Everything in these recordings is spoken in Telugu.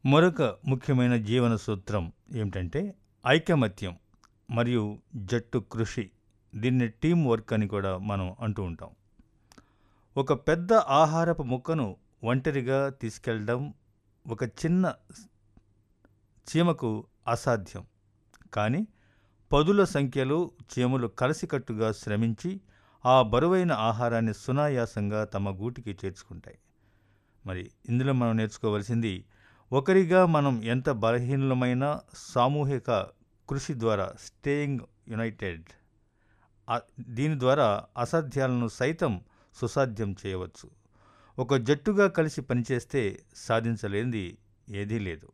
మరొక ముఖ్యమైన జీవన సూత్రం ఏమిటంటే ఐకమత్యం మరియు జట్టు కృషి దీన్ని టీం వర్క్ అని కూడా మనం అంటూ ఉంటాం ఒక పెద్ద ఆహారపు ముక్కను ఒంటరిగా తీసుకెళ్ళడం ఒక చిన్న చీమకు అసాధ్యం కానీ పదుల సంఖ్యలో చీమలు కలిసికట్టుగా శ్రమించి ఆ బరువైన ఆహారాన్ని సునాయాసంగా తమ గూటికి చేర్చుకుంటాయి మరి ఇందులో మనం నేర్చుకోవలసింది ఒకరిగా మనం ఎంత బలహీనమైన సామూహిక కృషి ద్వారా స్టేయింగ్ యునైటెడ్ ఆ- దీని ద్వారా అసాధ్యాలను సైతం సుసాధ్యం చేయవచ్చు ఒక జట్టుగా కలిసి పనిచేస్తే సాధించలేనిది ఏదీ లేదు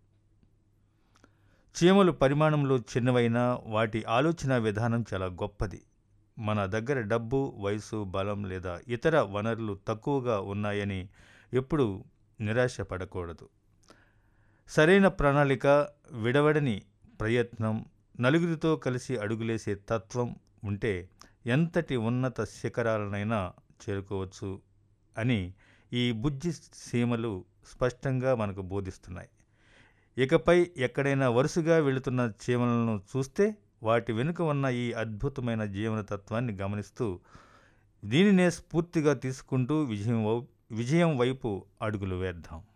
చీమలు పరిమాణంలో చిన్నవైనా వాటి ఆలోచన విధానం చాలా గొప్పది మన దగ్గర డబ్బు వయసు బలం లేదా ఇతర వనరులు తక్కువగా ఉన్నాయని ఎప్పుడూ నిరాశపడకూడదు సరైన ప్రణాళిక విడవడని ప్రయత్నం నలుగురితో కలిసి అడుగులేసే తత్వం ఉంటే ఎంతటి ఉన్నత శిఖరాలనైనా చేరుకోవచ్చు అని ఈ బుజ్జి సీమలు స్పష్టంగా మనకు బోధిస్తున్నాయి ఇకపై ఎక్కడైనా వరుసగా వెళుతున్న చీమలను చూస్తే వాటి వెనుక ఉన్న ఈ అద్భుతమైన జీవన తత్వాన్ని గమనిస్తూ దీనినే స్ఫూర్తిగా తీసుకుంటూ విజయం వై- విజయం వైపు అడుగులు వేద్దాం